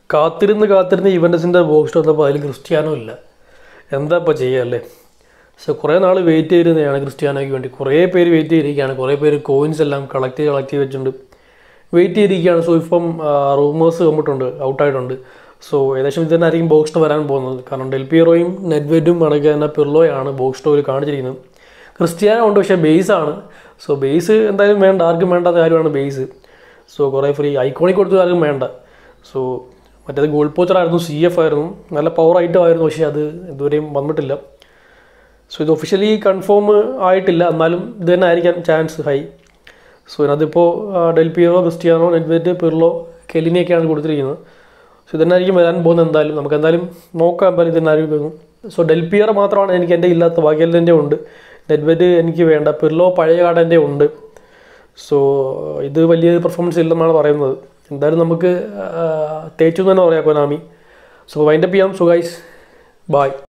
കാത്തിരുന്ന് കാത്തിരുന്ന് ഇവൻറ്റസിൻ്റെ ബോക്സ് വന്നപ്പോൾ അതിൽ ക്രിസ്ത്യാനോ ഇല്ല എന്താ ഇപ്പോൾ ചെയ്യുക അല്ലേ സോ കുറേ നാൾ വെയിറ്റ് ചെയ്തിരുന്നതാണ് ക്രിസ്ത്യാനോയ്ക്ക് വേണ്ടി കുറേ പേര് വെയിറ്റ് ചെയ്തിരിക്കുകയാണ് കുറേ പേര് കോയിൻസ് എല്ലാം കളക്ട് ചെയ്ത് കളക്ട് ചെയ്ത് വെച്ചിട്ടുണ്ട് വെയിറ്റ് ചെയ്തിരിക്കുകയാണ് സോ ഇപ്പം റൂമേഴ്സ് വന്നിട്ടുണ്ട് ഔട്ടായിട്ടുണ്ട് സോ ഏകദേശം ഇത് തന്നെ ആയിരിക്കും ബോക്സ് വരാൻ പോകുന്നത് കാരണം ഡെൽപിയറോയും നെറ്റ്വെറ്റും അടങ്ങിയ തന്നെ പിർലോയാണ് ബോക്സ് സ്റ്റോറിൽ കാണിച്ചിരിക്കുന്നത് ക്രിസ്ത്യാനോ ഉണ്ട് പക്ഷേ ബേസ് ആണ് സോ ബേസ് എന്തായാലും വേണ്ട ആർക്കും വേണ്ടാത്ത കാര്യമാണ് ബേസ് സോ കുറേ ഫ്രീ ഐക്കോണിക് കൊടുത്തത് ആർക്കും വേണ്ട സോ മറ്റേത് ഗോൾ പോച്ചറായിരുന്നു സി എഫ് ആയിരുന്നു നല്ല പവർ ഐറ്റം ആയിരുന്നു പക്ഷേ അത് ഇതുവരെയും വന്നിട്ടില്ല സോ ഇത് ഒഫീഷ്യലി കൺഫേം ആയിട്ടില്ല എന്നാലും ഇത് തന്നെ ആയിരിക്കാം ചാൻസ് ഹൈ സോ ഇതിനകത്തിപ്പോൾ ഡെൽപിയോ ക്രിസ്ത്യാനോ നെറ്റ്വെറ്റ് പിർലോ കെലിനെയൊക്കെയാണ് കൊടുത്തിരിക്കുന്നത് സോ ഇതന്നായിരിക്കും വരാൻ പോകുന്നത് എന്തായാലും നമുക്ക് എന്തായാലും നോക്കാം എന്തായാലും ഇതെന്നായിരിക്കും സോ ഡെൽപിയർ മാത്രമാണ് എനിക്ക് എൻ്റെ ഇല്ലാത്ത ബാക്കിയെല്ലാം എൻ്റെ ഉണ്ട് നെറ്റ്വെറ്റ് എനിക്ക് വേണ്ട പിർലോ പഴയ കാർഡ് എൻ്റെ ഉണ്ട് സോ ഇത് വലിയ പെർഫോമൻസ് ഇല്ലെന്നാണ് പറയുന്നത് എന്തായാലും നമുക്ക് തേച്ചു എന്ന് തന്നെ പറയാം കൊനാമി സോ വൈൻഡപ്പ് ചെയ്യാം സോ ഗൈസ് ബായ്